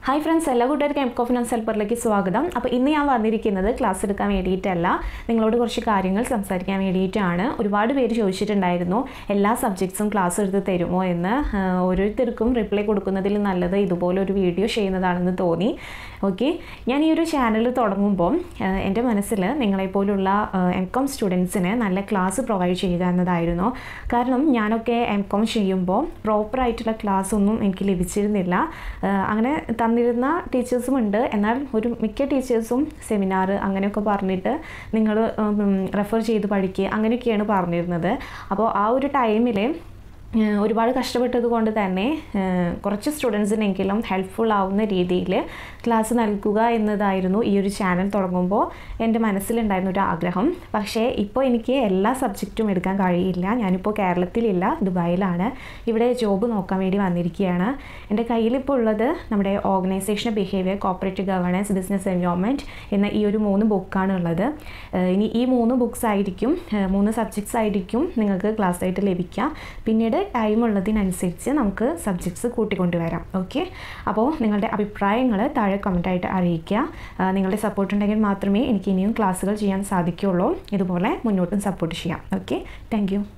hi friends എല്ലാ കൂട്ടുകാർക്കും M കോഫിനൻസ് ഹെൽപ്പറിലേക്ക് സ്വാഗതം അപ്പോൾ ഇന്ന് ഞാൻ വന്നിരിക്കുന്നത് ക്ലാസ് എടുക്കാൻ വേണ്ടിയിട്ടല്ല നിങ്ങളോട് കുറച്ച് കാര്യങ്ങൾ സംസാരിക്കാൻ വേണ്ടിയിട്ടാണ് ഒരുപാട് പേര് ചോദിച്ചിട്ടുണ്ടായിരുന്നു എല്ലാ സബ്ജക്ട്സും ക്ലാസ് എടുത്ത് തരുമോ എന്ന് ആ, ഓരോരുത്തർക്കും റിപ്ലൈ കൊടുക്കുന്നതിൽ നല്ലത് ഇതുപോലെ ഒരു വീഡിയോ ചെയ്യുന്നതാണെന്ന് തോന്നി ഓക്കെ ഞാൻ ഈ ഒരു ചാനൽ തുടങ്ങുമ്പോൾ ആ, എൻ്റെ മനസ്സിൽ നിങ്ങളെപ്പോലുള്ള എം കോം സ്റ്റുഡൻസിന് നല്ല ക്ലാസ് പ്രൊവൈഡ് ചെയ്യുക എന്നതായിരുന്നു കാരണം ഞാനൊക്കെ എം കോം ചെയ്യുമ്പോൾ പ്രോപ്പറായിട്ടുള്ള ക്ലാസ് ഒന്നും എനിക്ക് ലഭിച്ചിരുന്നില്ല ആ, അങ്ങനെ തന്നിരുന്ന ടീച്ചേഴ്സും ഉണ്ട് എന്നാൽ ഒരു മിക്ക ടീച്ചേഴ്സും സെമിനാർ അങ്ങനെയൊക്കെ പറഞ്ഞിട്ട് നിങ്ങൾ റെഫർ ചെയ്ത് പഠിക്കുക അങ്ങനെയൊക്കെയാണ് പറഞ്ഞിരുന്നത് അപ്പോൾ ആ ഒരു ടൈമിൽ ഏഹ് ഒരുപാട് കഷ്ടപ്പെട്ടത് കൊണ്ട് തന്നെ ഏഹ് കുറച്ച് സ്റ്റുഡൻസിനെങ്കിലും ഹെൽപ്ഫുൾ ആവുന്ന രീതിയിൽ ക്ലാസ് നൽകുക എന്നതായിരുന്നു ഈ ഒരു ചാനൽ തുടങ്ങുമ്പോൾ എൻ്റെ മനസ്സിലുണ്ടായിരുന്ന ഒരു ആഗ്രഹം പക്ഷേ ഇപ്പോൾ എനിക്ക് എല്ലാ സബ്ജക്റ്റും എടുക്കാൻ കഴിയില്ല ഞാനിപ്പോൾ കേരളത്തിലില്ല ദുബായിലാണ് ഇവിടെ ജോബ് നോക്കാൻ വേണ്ടി വന്നിരിക്കുകയാണ് എൻ്റെ കയ്യിലിപ്പോൾ ഉള്ളത് നമ്മുടെ organisation behaviour cooperative governance business environment എന്ന ഈ ഒരു മൂന്ന് ബുക്കാണ് ഉള്ളത് ഏഹ് ഇനി ഈ മൂന്ന് ബുക്സ് ആയിരിക്കും ഏഹ് മൂന്ന് സബ്ജക്ട്സ് ആയിരിക്കും നിങ്ങൾക്ക് ക്ലാസ് ആയിട്ട് ലഭിക്കുക പിന്നീട് ടൈം ഉള്ളതിനനുസരിച്ച് നമുക്ക് സബ്ജക്ട്സ് കൂട്ടിക്കൊണ്ടുവരാം ഓക്കെ അപ്പോൾ നിങ്ങളുടെ അഭിപ്രായങ്ങൾ താഴെ കമൻറ്റായിട്ട് അറിയിക്കുക ആ, നിങ്ങളുടെ സപ്പോർട്ട് ഉണ്ടെങ്കിൽ മാത്രമേ എനിക്ക് ഇനിയും ക്ലാസ്സുകൾ ചെയ്യാൻ സാധിക്കുകയുള്ളൂ ഇതുപോലെ മുന്നോട്ടും സപ്പോർട്ട് ചെയ്യാം ഓക്കെ താങ്ക്